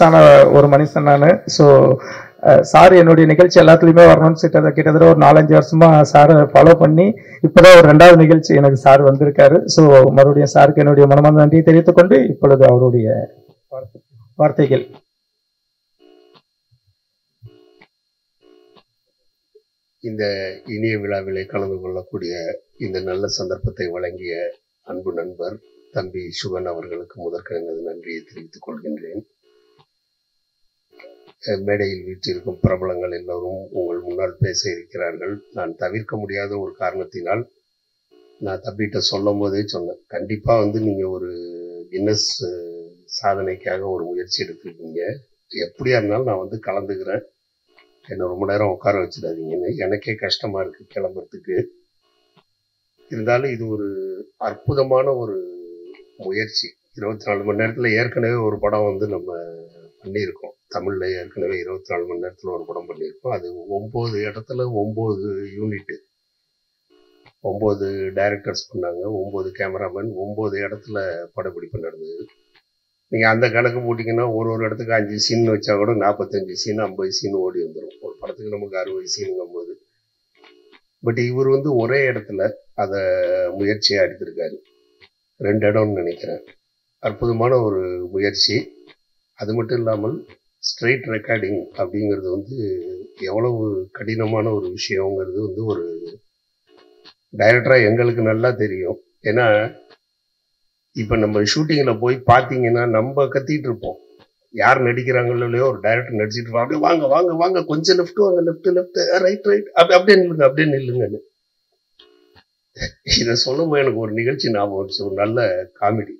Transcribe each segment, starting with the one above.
ஆன ஒரு மனுஷன் நான் ஸோ சார் என்னுடைய நிகழ்ச்சி எல்லாத்துலேயுமே வரணும்னு சொல்லிட்டு கிட்டத்தட்ட ஒரு நாலஞ்சு வருஷமா சாரை ஃபாலோ பண்ணி இப்போதான் ஒரு ரெண்டாவது நிகழ்ச்சி எனக்கு சார் வந்திருக்காரு ஸோ மறுபடியும் சாருக்கு என்னுடைய மனமார்ந்த நன்றியை தெரிவித்துக் கொண்டு இப்பொழுது அவருடைய வார்த்தை- வார்த்தைகள் இந்த இனிய விழாவிலே கலந்து கொள்ளக்கூடிய இந்த நல்ல சந்தர்ப்பத்தை வழங்கிய அன்பு நண்பர் தம்பி சுகன் அவர்களுக்கு முதற்க எனது நன்றியை தெரிவித்துக் கொள்கின்றேன் அஹ் மேடையில் வீற்றிருக்கும் பிரபலங்கள் எல்லோரும் உங்கள் முன்னால் பேச இருக்கிறார்கள் நான் தவிர்க்க முடியாத ஒரு காரணத்தினால் நான் தம்பிகிட்ட சொல்லும் போதே சொன்னேன் கண்டிப்பா வந்து நீங்க ஒரு கின்னஸ் சாதனைக்காக ஒரு முயற்சி எடுத்திருக்கீங்க எப்படியா இருந்தாலும் நான் வந்து கலந்துக்கிறேன் என்னை ரொம்ப நேரம் உட்கார வச்சிடாதீங்கன்னு எனக்கே கஷ்டமா இருக்கு கிளம்புறதுக்கு இருந்தாலும் இது ஒரு அற்புதமான ஒரு முயற்சி இருபத்தி நாலு மணி நேரத்துல ஏற்கனவே ஒரு படம் வந்து நம்ம பண்ணியிருக்கோம் தமிழ்ல ஏற்கனவே இருபத்தி நாலு மணி நேரத்துல ஒரு படம் பண்ணியிருக்கோம் அது ஒன்பது இடத்துல ஒன்பது யூனிட் ஒன்பது டைரக்டர்ஸ் பண்ணாங்க ஒன்பது கேமராமேன் ஒன்பது இடத்துல படப்பிடிப்பு நடந்தது நீங்க அந்த கணக்கு போட்டீங்கன்னா ஒரு ஒரு இடத்துக்கு அஞ்சு சீன் வச்சா கூட நாற்பத்தஞ்சு சீன் ஐம்பது சீன் ஓடி வந்துடும் ஒரு படத்துக்கு நமக்கு அறுபது சீனுங்கும் போது பட் இவர் வந்து ஒரே இடத்துல அதை முயற்சியா எடுத்திருக்காரு ரெண்டு இடம்னு நினைக்கிறேன் அற்புதமான ஒரு முயற்சி அது மட்டும் இல்லாமல் ஸ்ட்ரெயிட் ரெக்கார்டிங் அப்படிங்கிறது வந்து எவ்வளவு கடினமான ஒரு விஷயங்கிறது வந்து ஒரு டைரக்டரா எங்களுக்கு நல்லா தெரியும் ஏன்னா இப்ப நம்ம ஷூட்டிங்ல போய் பாத்தீங்கன்னா நம்ம கத்திட்டு இருப்போம் யார் நடிக்கிறாங்களோ இல்லையோ ஒரு டைரக்டர் நடிச்சிட்டு இருப்போம் அப்படியே வாங்க வாங்க வாங்க கொஞ்சம் லெஃப்ட் வாங்க லெஃப்ட் லெஃப்ட் ரைட் ரைட் அப்படி அப்படியே நில்லுங்க அப்படியே நில்லுங்கன்னு இதை சொல்லும்போது எனக்கு ஒரு நிகழ்ச்சி ஞாபகம் வந்துச்சு ஒரு நல்ல காமெடி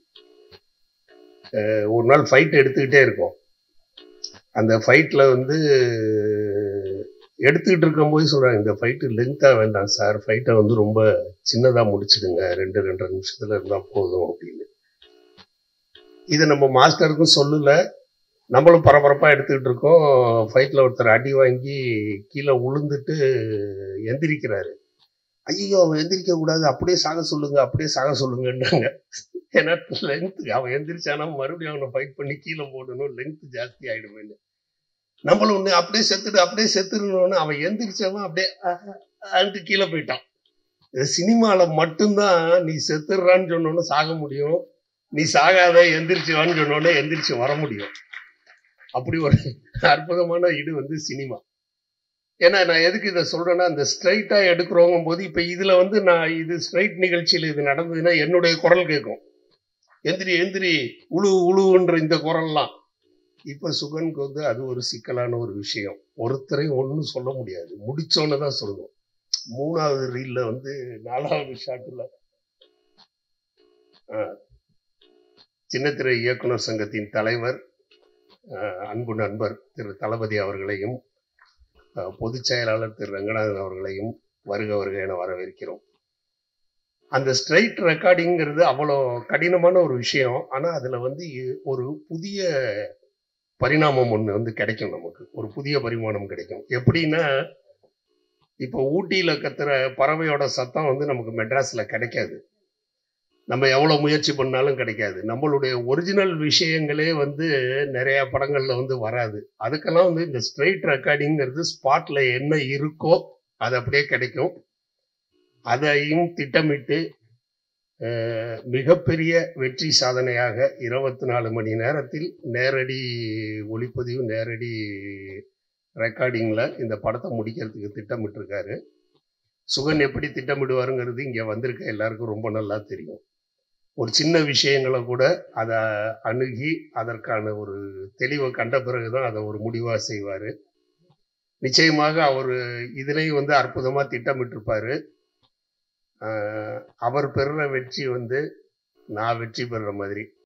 ஒரு நாள் ஃபைட் எடுத்துக்கிட்டே இருக்கோம் அந்த ஃபைட்ல வந்து எடுத்துக்கிட்டு இருக்கும்போது சொல்றாங்க இந்த ஃபைட்டு லென்த்தா வேண்டாம் சார் ஃபைட்டை வந்து ரொம்ப சின்னதா முடிச்சிடுங்க ரெண்டு ரெண்டரை நிமிஷத்துல இருந்தா போதும் அப்படின்னு இதை நம்ம மாஸ்டருக்கும் சொல்லல நம்மளும் பரபரப்பா எடுத்துக்கிட்டு இருக்கோம் ஃபைட்ல ஒருத்தர் அடி வாங்கி கீழே உளுந்துட்டு எந்திரிக்கிறாரு ஐயோ அவன் எந்திரிக்க கூடாது அப்படியே சாக சொல்லுங்க அப்படியே சாக சொல்லுங்கன்றாங்க ஏன்னா லென்த் அவன் எந்திரிச்சானா மறுபடியும் அவனை ஃபைட் பண்ணி கீழே போடணும் லென்த் ஜாஸ்தி ஆயிடுமேன்னு நம்மளும் ஒண்ணு அப்படியே செத்துட்டு அப்படியே செத்துடணும்னு அவன் எந்திரிச்சவன் அப்படியே அன்ட்டு கீழே போயிட்டான் இது சினிமால மட்டும்தான் நீ செத்துடுறான்னு சொன்னோன்னு சாக முடியும் நீ சாகாத எந்திரிச்சுவான்னு சொன்னோன்னே எந்திரிச்சு வர முடியும் அப்படி ஒரு அற்புதமான இது வந்து சினிமா ஏன்னா நான் எதுக்கு இதை சொல்றேன்னா இந்த ஸ்ட்ரைட்டா எடுக்கிறவங்க போது இப்ப இதுல வந்து நான் இது ஸ்ட்ரைட் நிகழ்ச்சியில் இது நடந்ததுன்னா என்னுடைய குரல் கேட்கும் எந்திரி எந்திரி உழு உழுவுன்ற இந்த குரல்லாம் இப்ப சுகனுக்கு வந்து அது ஒரு சிக்கலான ஒரு விஷயம் ஒருத்தரையும் ஒன்றும் சொல்ல முடியாது முடிச்சோன்னு தான் சொல்லணும் மூணாவது ரீல்ல வந்து நாலாவது ஷாட்டில் சின்னத்திரை இயக்குனர் சங்கத்தின் தலைவர் அன்பு நண்பர் திரு தளபதி அவர்களையும் பொதுச் செயலாளர் திரு ரங்கநாதன் அவர்களையும் வருக வருக என வரவேற்கிறோம் அந்த ஸ்ட்ரைட் ரெக்கார்டிங்கிறது அவ்வளோ கடினமான ஒரு விஷயம் ஆனா அதுல வந்து ஒரு புதிய பரிணாமம் ஒன்று வந்து கிடைக்கும் நமக்கு ஒரு புதிய பரிமாணம் கிடைக்கும் எப்படின்னா இப்போ ஊட்டியில கத்துற பறவையோட சத்தம் வந்து நமக்கு மெட்ராஸ்ல கிடைக்காது நம்ம எவ்வளவு முயற்சி பண்ணாலும் கிடைக்காது நம்மளுடைய ஒரிஜினல் விஷயங்களே வந்து நிறைய படங்கள்ல வந்து வராது அதுக்கெல்லாம் வந்து இந்த ஸ்ட்ரெயிட் ரெக்கார்டிங்கிறது ஸ்பாட்ல என்ன இருக்கோ அது அப்படியே கிடைக்கும் அதையும் திட்டமிட்டு மிகப்பெரிய வெற்றி சாதனையாக இருபத்தி நாலு மணி நேரத்தில் நேரடி ஒளிப்பதிவு நேரடி ரெக்கார்டிங்ல இந்த படத்தை முடிக்கிறதுக்கு திட்டமிட்டிருக்காரு சுகன் எப்படி திட்டமிடுவாருங்கிறது இங்க வந்திருக்க எல்லாருக்கும் ரொம்ப நல்லா தெரியும் ஒரு சின்ன விஷயங்களை கூட அதை அணுகி அதற்கான ஒரு தெளிவை கண்ட பிறகுதான் அதை ஒரு முடிவா செய்வாரு நிச்சயமாக அவர் இதுலேயும் வந்து அற்புதமா திட்டமிட்டிருப்பாரு அவர் பெறுற வெற்றி வந்து நான் வெற்றி பெறுற மாதிரி